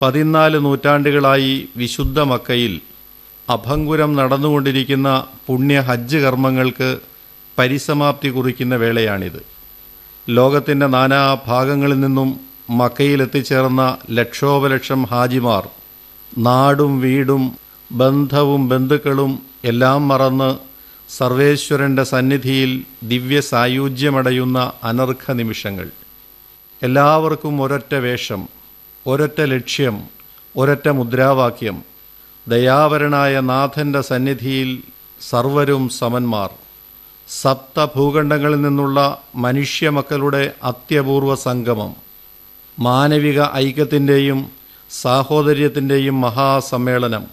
പതിനാല് നൂറ്റാണ്ടുകളായി വിശുദ്ധ മക്കയിൽ അഭംഗുരം നടന്നുകൊണ്ടിരിക്കുന്ന പുണ്യ ഹജ്ജ് കർമ്മങ്ങൾക്ക് പരിസമാപ്തി കുറിക്കുന്ന വേളയാണിത് ലോകത്തിൻ്റെ നാനാ ഭാഗങ്ങളിൽ നിന്നും മക്കയിൽ എത്തിച്ചേർന്ന ലക്ഷോപലക്ഷം ഹാജിമാർ നാടും വീടും ബന്ധവും ബന്ധുക്കളും എല്ലാം മറന്ന് സർവേശ്വരൻ്റെ സന്നിധിയിൽ ദിവ്യ സായുജ്യമടയുന്ന അനർഘ നിമിഷങ്ങൾ എല്ലാവർക്കും ഒരൊറ്റ വേഷം ഒരൊറ്റ ലക്ഷ്യം ഒരൊറ്റ മുദ്രാവാക്യം ദയാവരനായ നാഥൻ്റെ സന്നിധിയിൽ സർവരും സമന്മാർ സപ്ത ഭൂഖണ്ഡങ്ങളിൽ നിന്നുള്ള മനുഷ്യമക്കളുടെ അത്യപൂർവ സംഗമം മാനവിക ഐക്യത്തിൻ്റെയും സാഹോദര്യത്തിൻ്റെയും മഹാസമ്മേളനം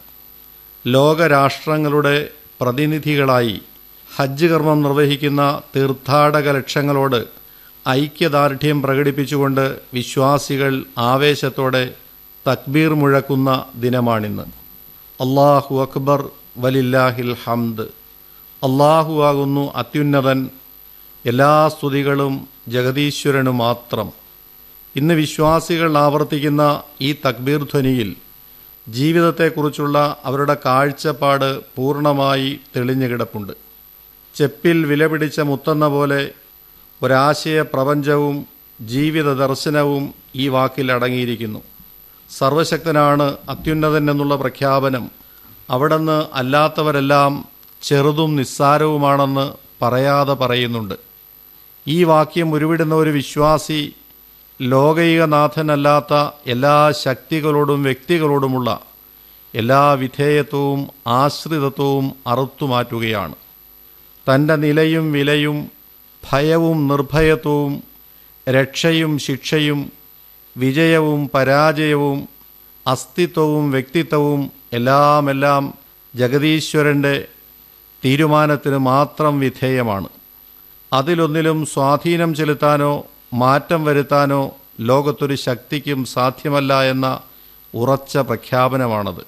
ലോകരാഷ്ട്രങ്ങളുടെ പ്രതിനിധികളായി ഹജ്ജ് കർമ്മം നിർവഹിക്കുന്ന തീർത്ഥാടക ലക്ഷങ്ങളോട് ഐക്യദാർഢ്യം പ്രകടിപ്പിച്ചുകൊണ്ട് വിശ്വാസികൾ ആവേശത്തോടെ തക്ബീർ മുഴക്കുന്ന ദിനമാണിന്ന് അള്ളാഹു അക്ബർ വലില്ലാഹിൽ ഹംദ് അള്ളാഹു ആകുന്നു അത്യുന്നതൻ എല്ലാ സ്തുതികളും ജഗതീശ്വരനു മാത്രം ഇന്ന് വിശ്വാസികൾ ആവർത്തിക്കുന്ന ഈ തക്ബീർ ധ്വനിയിൽ ജീവിതത്തെക്കുറിച്ചുള്ള അവരുടെ കാഴ്ചപ്പാട് പൂർണ്ണമായി തെളിഞ്ഞു കിടപ്പുണ്ട് ചെപ്പിൽ വിലപിടിച്ച മുത്തെന്ന പോലെ ഒരാശയ പ്രപഞ്ചവും ജീവിത ദർശനവും ഈ വാക്കിൽ അടങ്ങിയിരിക്കുന്നു സർവശക്തനാണ് അത്യുന്നതൻ എന്നുള്ള പ്രഖ്യാപനം അവിടുന്ന് അല്ലാത്തവരെല്ലാം ചെറുതും നിസ്സാരവുമാണെന്ന് പറയാതെ പറയുന്നുണ്ട് ഈ വാക്യം ഉരുവിടുന്ന ഒരു വിശ്വാസി ലോകൈകനാഥനല്ലാത്ത എല്ലാ ശക്തികളോടും വ്യക്തികളോടുമുള്ള എല്ലാ വിധേയത്വവും ആശ്രിതത്വവും അറുത്തുമാറ്റുകയാണ് തൻ്റെ നിലയും വിലയും ഭയവും നിർഭയത്വവും രക്ഷയും ശിക്ഷയും വിജയവും പരാജയവും അസ്തിത്വവും വ്യക്തിത്വവും എല്ലാമെല്ലാം ജഗതീശ്വരൻ്റെ തീരുമാനത്തിന് മാത്രം വിധേയമാണ് അതിലൊന്നിലും സ്വാധീനം ചെലുത്താനോ മാറ്റം വരുത്താനോ ലോകത്തൊരു ശക്തിക്കും സാധ്യമല്ല എന്ന ഉറച്ച പ്രഖ്യാപനമാണത്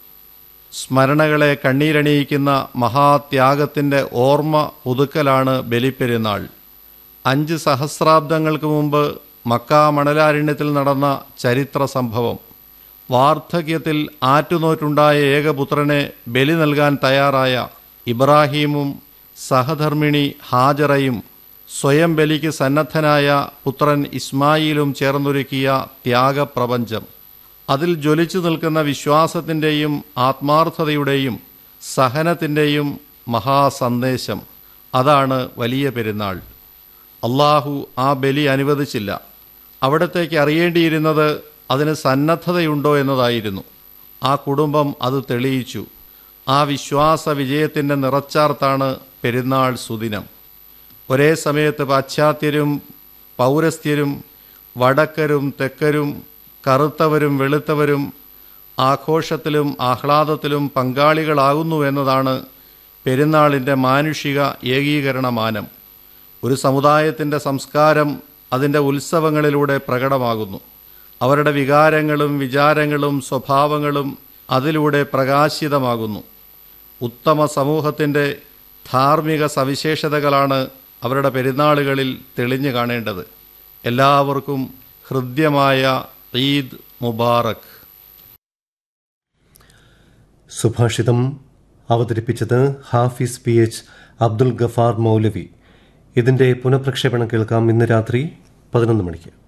സ്മരണകളെ കണ്ണീരണിയിക്കുന്ന മഹാത്യാഗത്തിൻ്റെ ഓർമ്മ പുതുക്കലാണ് ബലിപ്പെരുന്നാൾ അഞ്ച് സഹസ്രാബ്ദങ്ങൾക്ക് മുമ്പ് മക്ക മണലാരണ്യത്തിൽ നടന്ന ചരിത്ര സംഭവം വാർദ്ധക്യത്തിൽ ആറ്റുനോറ്റുണ്ടായ ഏകപുത്രനെ ബലി നൽകാൻ തയ്യാറായ ഇബ്രാഹീമും സഹധർമ്മിണി ഹാജറയും സ്വയം ബലിക്ക് സന്നദ്ധനായ പുത്രൻ ഇസ്മായിലും ചേർന്നൊരുക്കിയ ത്യാഗപ്രപഞ്ചം അതിൽ ജ്വലിച്ചു നിൽക്കുന്ന വിശ്വാസത്തിൻ്റെയും ആത്മാർത്ഥതയുടെയും സഹനത്തിൻ്റെയും മഹാസന്ദേശം അതാണ് വലിയ പെരുന്നാൾ അള്ളാഹു ആ ബലി അനുവദിച്ചില്ല അവിടത്തേക്ക് അറിയേണ്ടിയിരുന്നത് അതിന് സന്നദ്ധതയുണ്ടോ എന്നതായിരുന്നു ആ കുടുംബം അത് തെളിയിച്ചു ആ വിശ്വാസ വിജയത്തിൻ്റെ നിറച്ചാർത്താണ് പെരുന്നാൾ സുദിനം ഒരേ സമയത്ത് പാശ്ചാത്യരും പൗരസ്ത്യരും വടക്കരും തെക്കരും കറുത്തവരും വെളുത്തവരും ആഘോഷത്തിലും ആഹ്ലാദത്തിലും പങ്കാളികളാകുന്നു എന്നതാണ് പെരുന്നാളിൻ്റെ മാനുഷിക ഏകീകരണ മാനം ഒരു സമുദായത്തിൻ്റെ സംസ്കാരം അതിൻ്റെ ഉത്സവങ്ങളിലൂടെ പ്രകടമാകുന്നു അവരുടെ വികാരങ്ങളും വിചാരങ്ങളും സ്വഭാവങ്ങളും അതിലൂടെ പ്രകാശിതമാകുന്നു ഉത്തമ സമൂഹത്തിൻ്റെ ധാർമ്മിക സവിശേഷതകളാണ് അവരുടെ പെരുന്നാളുകളിൽ തെളിഞ്ഞു കാണേണ്ടത് എല്ലാവർക്കും ഹൃദ്യമായ ഈദ് മുബാറക് സുഭാഷിതം അവതരിപ്പിച്ചത് ഹാഫിസ് പി എച്ച് അബ്ദുൽ ഗഫാർ മൗലവി ഇതിന്റെ പുനഃപ്രക്ഷേപണം കേൾക്കാം ഇന്ന് രാത്രി പതിനൊന്ന് മണിക്ക്